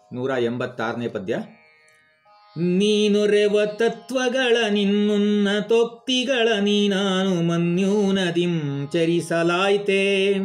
ನೂರ ಎಂಬತ್ತಾರನೇ ಪದ್ಯ ನೀನೊರೆವ ತತ್ವಗಳ ನಿನ್ನುನ್ನತೋಕ್ತಿಗಳ ನೀನಾನು ಮನ್ಯೂನದಿಂ ಚರಿಸಲಾಯ್ತೆ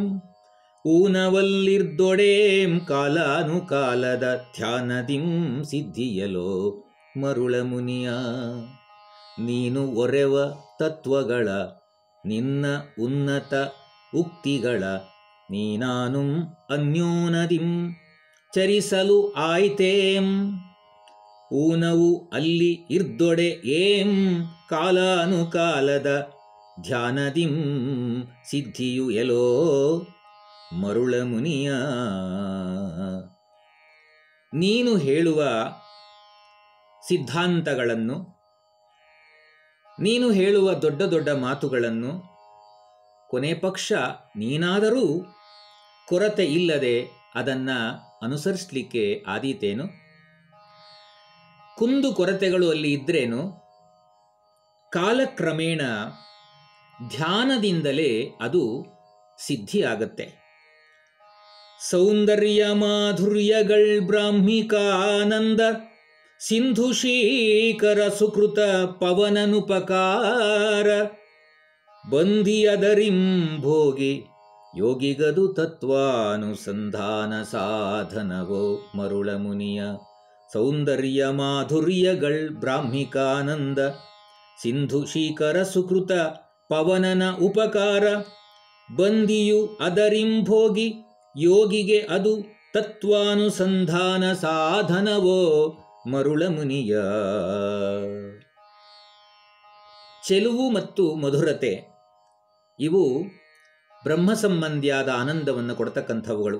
ಊನವಲ್ಲಿರ್ದೊಡೇಂ ಕಾಲಾನುಕಾಲದ ಧ್ಯಾನದಿಂ ಸಿದ್ಧಿಯಲೋ ಮರುಳ ಮುನಿಯ ನೀನು ಒರೆವ ತತ್ವಗಳ ನಿನ್ನ ಉನ್ನತ ಉಕ್ತಿಗಳ ನೀನಾನುಂ ಅನ್ಯೋನದಿಂ ಚರಿಸಲು ಆಯ್ತೇಂ ಊನವು ಅಲ್ಲಿ ಇರ್ದೊಡೆ ಏಂ ಕಾಲಾನುಕಾಲದ ಧ್ಯಾನದಿಂ ಸಿದ್ಧಿಯು ಎಲೋ ಮರುಳ ಮುನಿಯ ನೀನು ಹೇಳುವ ಸಿದ್ಧಾಂತಗಳನ್ನು ನೀನು ಹೇಳುವ ದೊಡ್ಡ ದೊಡ್ಡ ಮಾತುಗಳನ್ನು ಕೊನೆ ಪಕ್ಷ ನೀನಾದರೂ ಕೊರತೆ ಇಲ್ಲದೆ ಅದನ್ನು ಅನುಸರಿಸಲಿಕ್ಕೆ ಆದೀತೇನು ಕುಂದು ಕೊರತೆಗಳು ಅಲ್ಲಿ ಇದ್ರೇನು ಕಾಲಕ್ರಮೇಣ ಧ್ಯಾನದಿಂದಲೇ ಅದು ಸಿದ್ಧಿಯಾಗತ್ತೆ ಸೌಂದರ್ಯ ಮಾಧುರ್ಯಗಳ್ ಬ್ರಾಹ್ಮಿಕಾನಂದ ಸಿಂಧು ಶೀಕರ ಸುಕೃತ ಪವನನುಪಕಾರ ಬಂದಿಯದರಿಂ ಭೋಗಿ ಯೋಗಿಗದು ತತ್ವಾನುಸಂಧಾನ ಸಾಧನವೋ ಮರುಳ ಮುನಿಯ ಸೌಂದರ್ಯ ಮಾಧುರ್ಯಗಳ್ ಬ್ರಾಹ್ಮಿಕಾನಂದ ಸಿಂಧು ಶೀಕರ ಸುಕೃತ ಪವನನ ಉಪಕಾರ ಬಂದಿಯು ಅದರಿಂ ಭೋಗಿ ಯೋಗಿಗೆ ಅದು ತತ್ವಾನುಸಂಧಾನ ಸಾಧನವೋ ಮರುಳ ಮುನಿಯ ಚೆಲುವು ಮತ್ತು ಮಧುರತೆ ಇವು ಬ್ರಹ್ಮ ಸಂಬಂಧಿಯಾದ ಆನಂದವನ್ನು ಕೊಡ್ತಕ್ಕಂಥವುಗಳು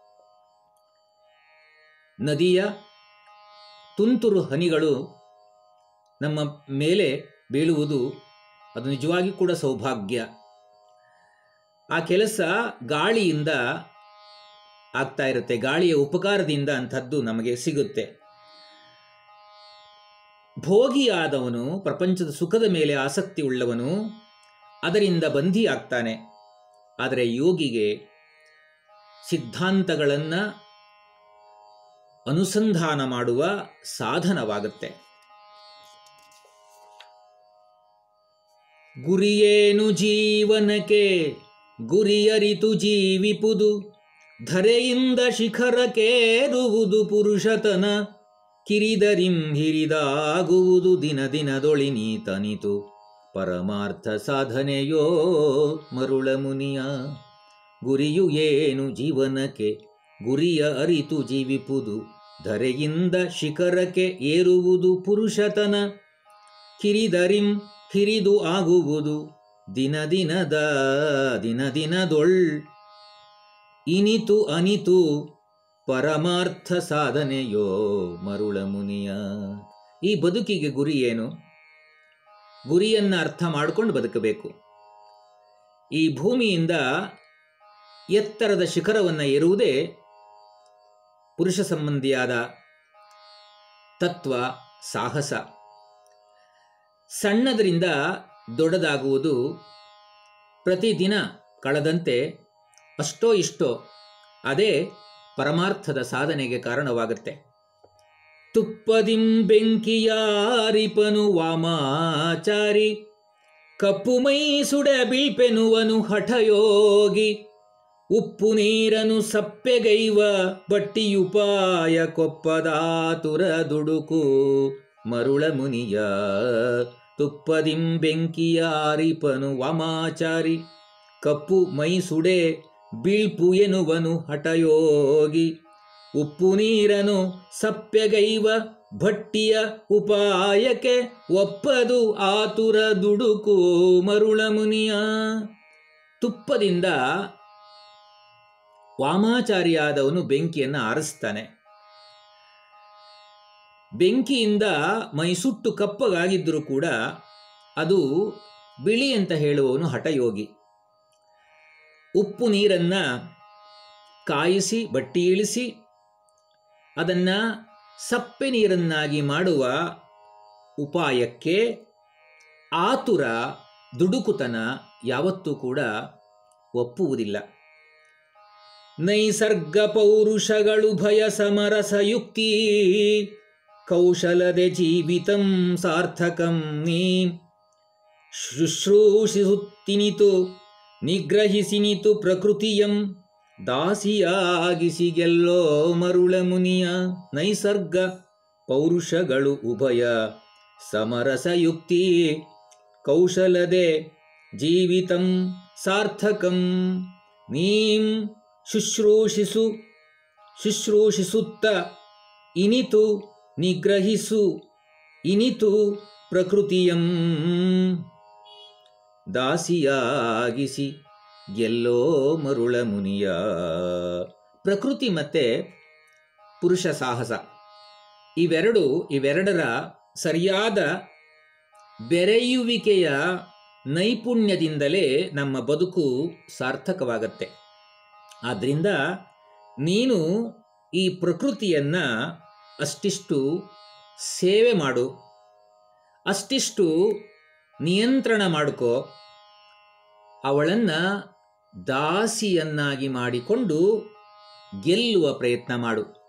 ನದಿಯ ತುಂತುರು ಹನಿಗಳು ನಮ್ಮ ಮೇಲೆ ಬೀಳುವುದು ಅದು ನಿಜವಾಗಿ ಕೂಡ ಸೌಭಾಗ್ಯ ಆ ಕೆಲಸ ಗಾಳಿಯಿಂದ ಆಗ್ತಾ ಇರುತ್ತೆ ಗಾಳಿಯ ಉಪಕಾರದಿಂದ ಅಂಥದ್ದು ನಮಗೆ ಸಿಗುತ್ತೆ ಭೋಗಿಯಾದವನು ಪ್ರಪಂಚದ ಸುಖದ ಮೇಲೆ ಆಸಕ್ತಿ ಉಳ್ಳವನು ಅದರಿಂದ ಬಂಧಿ ಆಗ್ತಾನೆ ಆದರೆ ಯೋಗಿಗೆ ಸಿದ್ಧಾಂತಗಳನ್ನು ಅನುಸಂಧಾನ ಮಾಡುವ ಸಾಧನವಾಗುತ್ತೆ ಗುರಿಯೇನು ಜೀವನಕ್ಕೆ ಗುರಿಯರಿತು ಜೀವಿಪುದು ಧರೆಯಿಂದ ಶಿಖರಕ್ಕೇರುವುದು ಪುರುಷತನ ಕಿರಿದರಿಂ ಹಿರಿದಾಗುವುದು ದಿನ ದಿನದೊಳಿನೀತನಿತು ಪರಮಾರ್ಥ ಸಾಧನೆಯೋ ಮರುಳ ಮುನಿಯ ಗುರಿಯು ಏನು ಜೀವನಕ್ಕೆ ಗುರಿಯ ಅರಿತು ಜೀವಿಪುದು ಧರೆಯಿಂದ ಶಿಖರಕ್ಕೆ ಏರುವುದು ಪುರುಷತನ ಕಿರಿದರಿಂ ಹಿರಿದು ಆಗುವುದು ದಿನ ದಿನದ ದಿನ ದಿನದೊಳ್ ಇನಿತು ಅನಿತು ಪರಮಾರ್ಥ ಸಾಧನೆಯೋ ಮರುಳ ಮುನಿಯ ಈ ಬದುಕಿಗೆ ಗುರಿ ಏನು ಗುರಿಯನ್ನು ಅರ್ಥ ಮಾಡಿಕೊಂಡು ಬದುಕಬೇಕು ಈ ಭೂಮಿಯಿಂದ ಎತ್ತರದ ಶಿಖರವನ್ನು ಏರುವುದೇ ಪುರುಷ ಸಂಬಂಧಿಯಾದ ತತ್ವ ಸಾಹಸ ಸಣ್ಣದರಿಂದ ದೊಡ್ಡದಾಗುವುದು ಪ್ರತಿದಿನ ಕಳೆದಂತೆ ಅಷ್ಟೋ ಇಷ್ಟೋ ಅದೇ ಪರಮಾರ್ಥದ ಸಾಧನೆಗೆ ಕಾರಣವಾಗುತ್ತೆ ತುಪ್ಪದಿಂ ಬೆಂಕಿಯಾರಿಪನು ವಾಮಾಚಾರಿ ಕಪ್ಪು ಮೈ ಸುಡ ಬೀಳ್ಪೆನುವನು ಹಠಯೋಗಿ ಉಪ್ಪು ನೀರನು ಸಪ್ಪೆಗೈವ ಬಟ್ಟಿಯುಪಾಯ ಕೊಪ್ಪದಾತುರ ದುಡುಕು ಮರುಳ ಮುನಿಯ ತುಪ್ಪದಿಂ ಬೆಂಕಿಯಾರಿಪನು ವಾಮಾಚಾರಿ ಕಪ್ಪು ಮೈ ಸುಡೆ ಬೀಳ್ಪು ಎನ್ನುವನು ಹಠಯೋಗಿ ಉಪ್ಪು ನೀರನು ಸಪ್ಪೆಗೈವ ಭಟ್ಟಿಯ ಉಪಾಯಕ್ಕೆ ಒಪ್ಪದು ಆತುರ ದುಡುಕು ಮರುಳ ಮುನಿಯ ತುಪ್ಪದಿಂದ ವಾಮಾಚಾರಿಯಾದವನು ಬೆಂಕಿಯನ್ನು ಆರಿಸ್ತಾನೆ ಬೆಂಕಿಯಿಂದ ಮೈಸುಟ್ಟು ಕಪ್ಪಗಾಗಿದ್ದರೂ ಕೂಡ ಅದು ಬಿಳಿ ಅಂತ ಹೇಳುವವನು ಹಠಯೋಗಿ ಉಪ್ಪು ನೀರನ್ನು ಕಾಯಿಸಿ ಬಟ್ಟಿ ಇಳಿಸಿ ಅದನ್ನು ಸಪ್ಪೆ ನೀರನ್ನಾಗಿ ಮಾಡುವ ಉಪಾಯಕ್ಕೆ ಆತುರ ದುಡುಕುತನ ಯಾವತ್ತೂ ಕೂಡ ಒಪ್ಪುವುದಿಲ್ಲ ನೈಸರ್ಗ ಪೌರುಷಗಳು ಭಯ ಸಮರಸಯುಕ್ತಿ ಕೌಶಲದೆ ಜೀವಿತಂ ಸಾರ್ಥಕಂ ನೀ ಶುಶ್ರೂಷಿಸುತ್ತಿನಿತು ನಿಗ್ರಹಿಸಿನಿತು ಪ್ರಕೃತಿಯಂ ದಾಸಿಯಾಗಿಸಿ ಗೆಲ್ಲೋ ಮರುಳ ಮುನಿಯ ನೈಸರ್ಗ ಪೌರುಷಗಳು ಉಭಯ ಸಮರಸಯುಕ್ತಿ ಕೌಶಲದೆ ಜೀವಿತಂ ಸಾರ್ಥಕಂ ನೀಂ ಶುಶ್ರೂಷಿಸು ಶುಶ್ರೂಷಿಸುತ್ತ ಇನಿತು ನಿಗ್ರಹಿಸು ಇನಿತು ಪ್ರಕೃತಿಯಂ ದಾಸಿಯಾಗಿಸಿ ಗೆಲ್ಲೋ ಮರುಳ ಮುನಿಯ ಪ್ರಕೃತಿ ಮತ್ತೆ ಪುರುಷ ಸಾಹಸ ಇವೆರಡು ಇವೆರಡರ ಸರಿಯಾದ ಬೆರೆಯುವಿಕೆಯ ನೈಪುಣ್ಯದಿಂದಲೇ ನಮ್ಮ ಬದುಕು ಸಾರ್ಥಕವಾಗತ್ತೆ ಆದ್ದರಿಂದ ನೀನು ಈ ಪ್ರಕೃತಿಯನ್ನು ಅಷ್ಟಿಷ್ಟು ಸೇವೆ ಮಾಡು ಅಷ್ಟಿಷ್ಟು ನಿಯಂತ್ರಣ ಮಾಡಿಕೋ ಅವಳನ್ನು ದಾಸಿಯನ್ನಾಗಿ ಮಾಡಿಕೊಂಡು ಗೆಲ್ಲುವ ಪ್ರಯತ್ನ ಮಾಡು